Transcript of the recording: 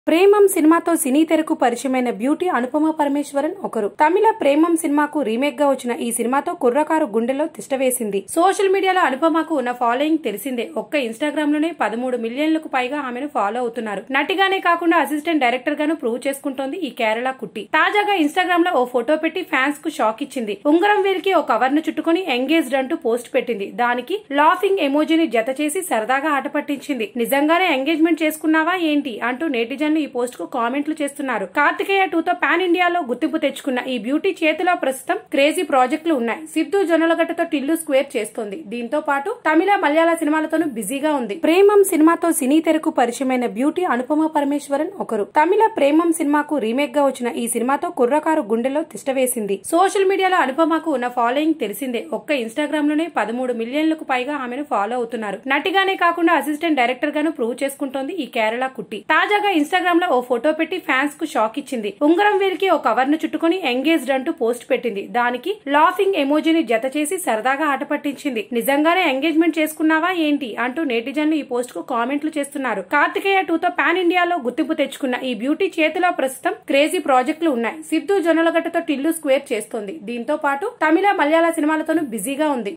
ప్రేమం సినిమాతో సినీ తెరకు పరిచయమైన బ్యూటీ అనుపమ పరమేశ్వరన్ ఒకరు తమిళ ప్రేమం సినిమాకు రీమేక్ గా వచ్చిన ఈ సినిమాతో కుర్రకారు గుండెలో తిష్టవేసింది సోషల్ మీడియాలో అనుపమకు ఉన్న ఫాలోయింగ్ తెలిసిందే ఒక్క ఇన్స్టాగ్రామ్ లోనే పదమూడు మిలియన్లకు పైగా ఆమెను ఫాలో అవుతున్నారు నటిగానే కాకుండా అసిస్టెంట్ డైరెక్టర్ గాను ప్రూవ్ చేసుకుంటోంది ఈ కేరళ కుట్టి తాజాగా ఇన్స్టాగ్రామ్ లో ఓ ఫోటో పెట్టి ఫ్యాన్స్ కు షాక్ ఇచ్చింది ఉంగరం వీరికి ఓ కవర్ ను చుట్టుకుని ఎంగేజ్డ్ అంటూ పోస్ట్ పెట్టింది దానికి లాఫింగ్ ఎమోజీని జత చేసి సరదాగా ఆట పట్టించింది నిజంగానే ఎంగేజ్మెంట్ చేసుకున్నావా ఏంటి అంటూ నెటిజన్లు ఈ పోస్ట్ కు కామెంట్లు చేస్తున్నారు కార్తికేయ టూ తో పాన్ ఇండియాలో గుర్తింపు తెచ్చుకున్న ఈ బ్యూటీ చేతిలో ప్రస్తుతం క్రేజీ ప్రాజెక్టులు ఉన్నాయి సిద్ధు జొన్నలగడ్డతో టిల్లు స్క్వేర్ చేస్తోంది దీంతో పాటు తమిళ మలయాళ సినిమాలతోనూ బిజీగా ఉంది ప్రేమం సినిమాతో సినీ తెరకు పరిచయమైన బ్యూటీ అనుపమ పరమేశ్వరన్ ఒకరు తమిళ ప్రేమం సినిమాకు రీమేక్ గా వచ్చిన ఈ సినిమాతో కుర్రకారు గుండెలో తిష్టవేసింది సోషల్ మీడియాలో అనుపమకు ఉన్న ఫాలోయింగ్ తెలిసిందే ఒక్క ఇన్స్టాగ్రామ్ లోనే పదమూడు మిలియన్లకు పైగా ఆమెను ఫాలో అవుతున్నారు నటిగానే కాకుండా అసిస్టెంట్ డైరెక్టర్ గాను ప్రూవ్ చేసుకుంటోంది ఈ కేరళ కుట్టి తాజాగా ఇన్స్టాగ్రామ్ లో ఓ ఫోటో పెట్టి ఫ్యాన్స్ కు షాక్ ఇచ్చింది ఉంగరం వీరికి ఓ కవర్ ను చుట్టుకుని ఎంగేజ్డ్ అంటూ పోస్ట్ పెట్టింది దానికి లాఫింగ్ ఎమోజీని జత చేసి సరదాగా ఆట పట్టించింది నిజంగానే ఎంగేజ్మెంట్ చేసుకున్నావా ఏంటి అంటూ నెటిజన్లు ఈ పోస్ట్ కు కామెంట్లు చేస్తున్నారు కార్తికేయ టూ తో పాన్ ఇండియాలో గుర్తింపు తెచ్చుకున్న ఈ బ్యూటీ చేతిలో ప్రస్తుతం క్రేజీ ప్రాజెక్టులు ఉన్నాయి సిద్ధు జొన్నలగడ్డతో టిల్లు స్క్వేర్ చేస్తోంది దీంతో పాటు తమిళ మలయాళ సినిమాలతోనూ బిజీగా ఉంది